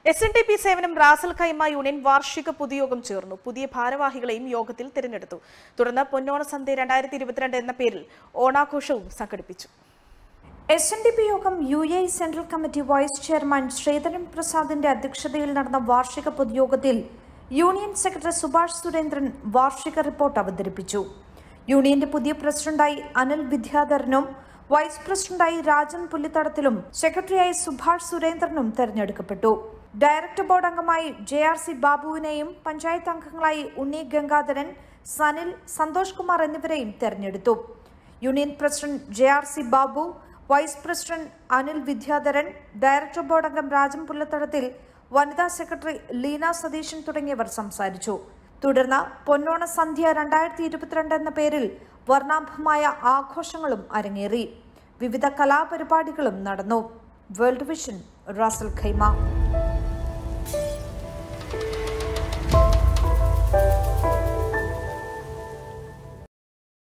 S N D P സേവനം Ras al Khaimah union വാർഷിക പൊതുയോഗം ചേർന്നു പുതിയ ഭാരവാഹികളെയും യോഗത്തിൽ തിരഞ്ഞെടുത്തു തുടർന്ന് പൊന്നോണ സന്ധ്യ രണ്ടായിരത്തി ഇരുപത്തിരണ്ട് എന്ന പേരിൽ ഓണാഘോഷവും സംഘടിപ്പിച്ചു എസ് എൻ ഡി പി യോഗം U A central committee vice chairman Sreedharan പ്രസാദിന്റെ അധ്യക്ഷതയിൽ നടന്ന വാർഷിക പൊതുയോഗത്തിൽ യൂണിയൻ സെക്രട്ടറി സുഭാഷ് സുരേന്ദ്രൻ വാർഷിക റിപ്പോർട്ട് അവതരിപ്പിച്ചു യൂണിയന്റെ പുതിയ പ്രസിഡന്റായി അനിൽ വിദ്യാധരനും വൈസ് പ്രസിഡന്റായി രാജൻ പുല്ലിത്തടത്തിലും സെക്രട്ടറിയായി സുഭാഷ് സുരേന്ദ്രനും തെരഞ്ഞെടുക്കപ്പെട്ടു ഡയറക്ടർ ബോർഡ് അംഗമായി ജെ ആർ സി ബാബുവിനെയും പഞ്ചായത്ത് അംഗങ്ങളായി ഉണ്ണി ഗംഗാധരൻ സനിൽ സന്തോഷ് കുമാർ എന്നിവരെയും തെരഞ്ഞെടുത്തു union president J R C Babu vice president Anil Vidyadharan director board അംഗം രാജൻ പുല്ലത്തടത്തിൽ വനിതാ സെക്രട്ടറി ലീന സതീശൻ തുടങ്ങിയവർ സംസാരിച്ചു തുടർന്ന് പൊന്നോണ സന്ധ്യ രണ്ടായിരത്തി ഇരുപത്തിരണ്ട് എന്ന പേരിൽ വർണ്ണാഭമായ ആഘോഷങ്ങളും അരങ്ങേറി വിവിധ കലാപരിപാടികളും നടന്നു വേൾഡ് വിഷൻ റാസൽ ഖൈമ